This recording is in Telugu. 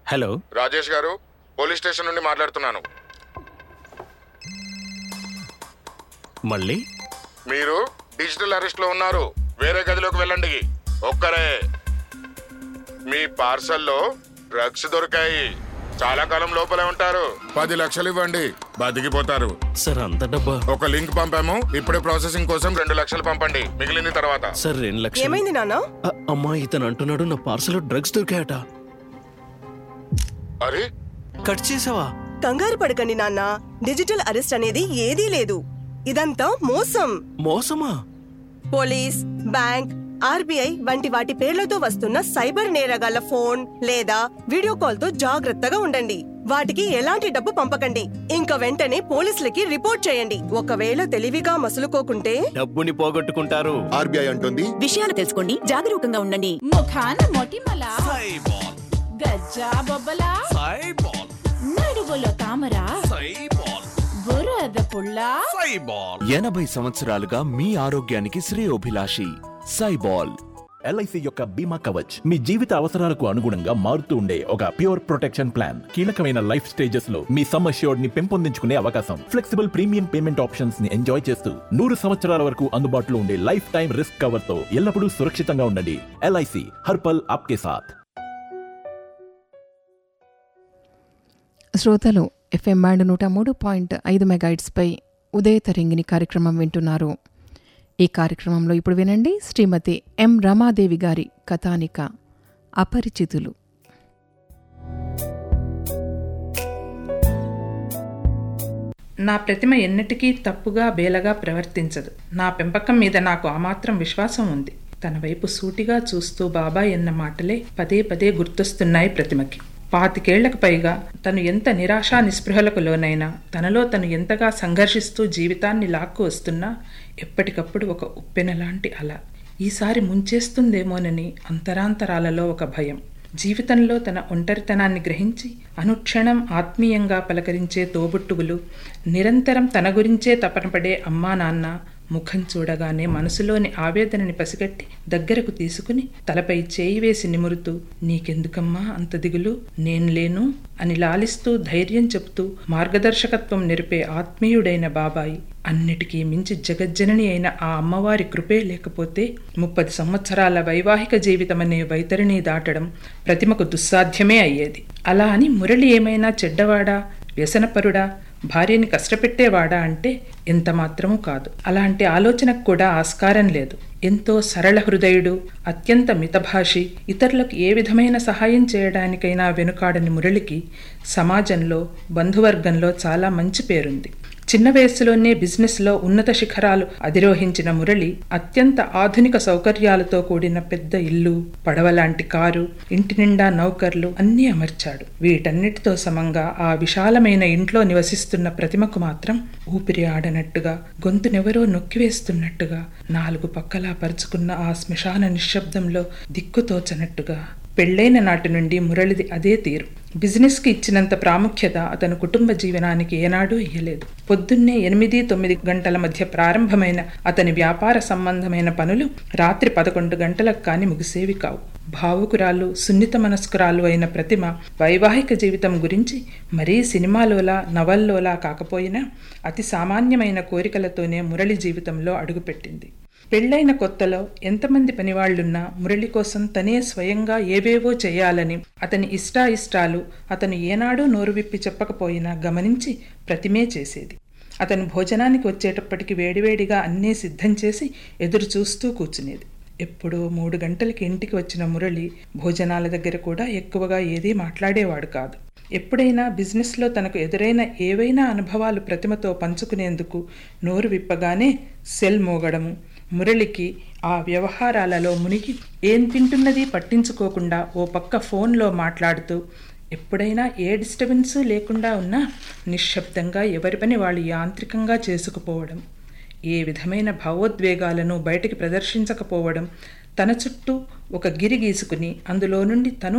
హలో రాజేష్ గారు పోలీస్ స్టేషన్ నుండి మాట్లాడుతున్నాను మళ్ళీ మీరు డిజిటల్ అరెస్ట్ లో ఉన్నారు వేరే గదిలోకి వెళ్ళండి ఒక్కరే మీ పార్సల్లో డ్రగ్స్ దొరికాయి చాలా కాలం లోపలే ఉంటారు పది లక్షలు ఇవ్వండి బతికిపోతారు సార్ అంత డబ్బా ఒక లింక్ పంపాము ఇప్పుడే ప్రాసెసింగ్ కోసం రెండు లక్షలు పంపండి మిగిలింది తర్వాత సార్ రెండు లక్షలు ఏమైంది నాన్న అ- అమ్మా ఇతను అంటున్నాడు నా పార్సల్ డ్రగ్స్ దొరికాయట అరే కట్ చేసావా కంగారు పడకండి నాన్న డిజిటల్ అరెస్ట్ అనేది ఏదీ లేదు ఇదంతా మోసం మోసమా పోలీస్ బ్యాంక్ ఆర్బీఐ వంటి వాటి పేర్లతో వస్తున్న సైబర్ నేరగాళ్ల ఫోన్ లేదా వీడియో కాల్ తో జాగ్రత్తగా ఉండండి వాటికి ఎలాంటి డబ్బు పంపకండి ఇంకా వెంటనే పోలీసులకి రిపోర్ట్ చేయండి ఒకవేళ తెలివిగా మసులుకోకుంటే డబ్బుని పోగొట్టుకుంటారు ఆర్బీఐ అంటుంది విషయాలు తెలుసుకోండి జాగరూకంగా ఉండండి ముఖాన మొటిమల గజ్జా బొబ్బల నడుగులో తామర బురద పుల్ల ఎనభై సంవత్సరాలుగా మీ ఆరోగ్యానికి శ్రేయోభిలాషి సైబాల్ ఎల్ఐసి యొక్క బీమా కవచ్ మీ జీవిత అవసరాలకు అనుగుణంగా మారుతూ ఉండే ఒక ప్యూర్ ప్రొటెక్షన్ ప్లాన్ కీలకమైన లైఫ్ స్టేజెస్ లో మీ సమ్ అష్యూర్డ్ ని పెంపొందించుకునే అవకాశం ఫ్లెక్సిబుల్ ప్రీమియం పేమెంట్ ఆప్షన్స్ ని ఎంజాయ్ చేస్తూ నూరు సంవత్సరాల వరకు అందుబాటులో ఉండే లైఫ్ టైం రిస్క్ కవర్ తో ఎల్లప్పుడూ సురక్షితంగా ఉండండి ఎల్ఐసి హర్పల్ ఆప్కే సాథ్ శ్రోతలు ఎఫ్ఎం బ్యాండ్ నూట మూడు పాయింట్ ఐదు మెగాయిట్స్పై ఉదయ తరంగిణి కార్యక్రమం వింటున్నారు ఈ కార్యక్రమంలో ఇప్పుడు వినండి శ్రీమతి ఎం రమాదేవి గారి కథానిక అపరిచితులు నా ప్రతిమ ఎన్నటికీ తప్పుగా బేలగా ప్రవర్తించదు నా పెంపకం మీద నాకు ఆమాత్రం విశ్వాసం ఉంది తన వైపు సూటిగా చూస్తూ బాబాయ్ అన్న మాటలే పదే పదే గుర్తొస్తున్నాయి ప్రతిమకి పాతికేళ్లకు పైగా తను ఎంత నిరాశా నిస్పృహలకు లోనైనా తనలో తను ఎంతగా సంఘర్షిస్తూ జీవితాన్ని లాక్కు వస్తున్నా ఎప్పటికప్పుడు ఒక ఉప్పెన లాంటి అల ఈసారి ముంచేస్తుందేమోనని అంతరాంతరాలలో ఒక భయం జీవితంలో తన ఒంటరితనాన్ని గ్రహించి అనుక్షణం ఆత్మీయంగా పలకరించే తోబుట్టువులు నిరంతరం తన గురించే తపనపడే అమ్మా నాన్న ముఖం చూడగానే మనసులోని ఆవేదనని పసిగట్టి దగ్గరకు తీసుకుని తలపై చేయి వేసి నిమురుతూ నీకెందుకమ్మా అంత దిగులు నేను లేను అని లాలిస్తూ ధైర్యం చెప్తూ మార్గదర్శకత్వం నిరిపే ఆత్మీయుడైన బాబాయి అన్నిటికీ మించి జగజ్జనని అయిన ఆ అమ్మవారి కృపే లేకపోతే ముప్పది సంవత్సరాల వైవాహిక జీవితమనే వైతరిని దాటడం ప్రతిమకు దుస్సాధ్యమే అయ్యేది అలా అని మురళి ఏమైనా చెడ్డవాడా వ్యసనపరుడా భార్యని కష్టపెట్టేవాడా అంటే ఎంత మాత్రమూ కాదు అలాంటి ఆలోచనకు కూడా ఆస్కారం లేదు ఎంతో సరళ హృదయుడు అత్యంత మితభాషి ఇతరులకు ఏ విధమైన సహాయం చేయడానికైనా వెనుకాడని మురళికి సమాజంలో బంధువర్గంలో చాలా మంచి పేరుంది చిన్న వయస్సులోనే బిజినెస్లో ఉన్నత శిఖరాలు అధిరోహించిన మురళి అత్యంత ఆధునిక సౌకర్యాలతో కూడిన పెద్ద ఇల్లు పడవలాంటి కారు ఇంటి నిండా నౌకర్లు అన్నీ అమర్చాడు వీటన్నిటితో సమంగా ఆ విశాలమైన ఇంట్లో నివసిస్తున్న ప్రతిమకు మాత్రం ఊపిరి ఆడనట్టుగా గొంతునెవరో నొక్కివేస్తున్నట్టుగా నాలుగు పక్కలా పరుచుకున్న ఆ శ్మశాన నిశ్శబ్దంలో దిక్కుతోచనట్టుగా పెళ్లైన నాటి నుండి మురళిది అదే తీరు బిజినెస్కి ఇచ్చినంత ప్రాముఖ్యత అతను కుటుంబ జీవనానికి ఏనాడూ ఇయ్యలేదు పొద్దున్నే ఎనిమిది తొమ్మిది గంటల మధ్య ప్రారంభమైన అతని వ్యాపార సంబంధమైన పనులు రాత్రి పదకొండు గంటలకు కాని ముగిసేవి కావు భావుకురాలు సున్నిత మనస్కురాలు అయిన ప్రతిమ వైవాహిక జీవితం గురించి మరీ సినిమాలోలా నవల్లోలా కాకపోయినా అతి సామాన్యమైన కోరికలతోనే మురళి జీవితంలో అడుగుపెట్టింది పెళ్లైన కొత్తలో ఎంతమంది పనివాళ్లున్నా మురళి కోసం తనే స్వయంగా ఏవేవో చేయాలని అతని ఇష్టాయిష్టాలు అతను ఏనాడూ నోరు విప్పి చెప్పకపోయినా గమనించి ప్రతిమే చేసేది అతను భోజనానికి వచ్చేటప్పటికి వేడివేడిగా అన్నీ సిద్ధం చేసి ఎదురు చూస్తూ కూర్చునేది ఎప్పుడో మూడు గంటలకి ఇంటికి వచ్చిన మురళి భోజనాల దగ్గర కూడా ఎక్కువగా ఏదీ మాట్లాడేవాడు కాదు ఎప్పుడైనా బిజినెస్లో తనకు ఎదురైన ఏవైనా అనుభవాలు ప్రతిమతో పంచుకునేందుకు నోరు విప్పగానే సెల్ మోగడము మురళికి ఆ వ్యవహారాలలో మునిగి ఏం తింటున్నది పట్టించుకోకుండా ఓ పక్క ఫోన్లో మాట్లాడుతూ ఎప్పుడైనా ఏ డిస్టర్బెన్సు లేకుండా ఉన్నా నిశ్శబ్దంగా ఎవరి పని వాళ్ళు యాంత్రికంగా చేసుకుపోవడం ఏ విధమైన భావోద్వేగాలను బయటికి ప్రదర్శించకపోవడం తన చుట్టూ ఒక గిరి గీసుకుని అందులో నుండి తను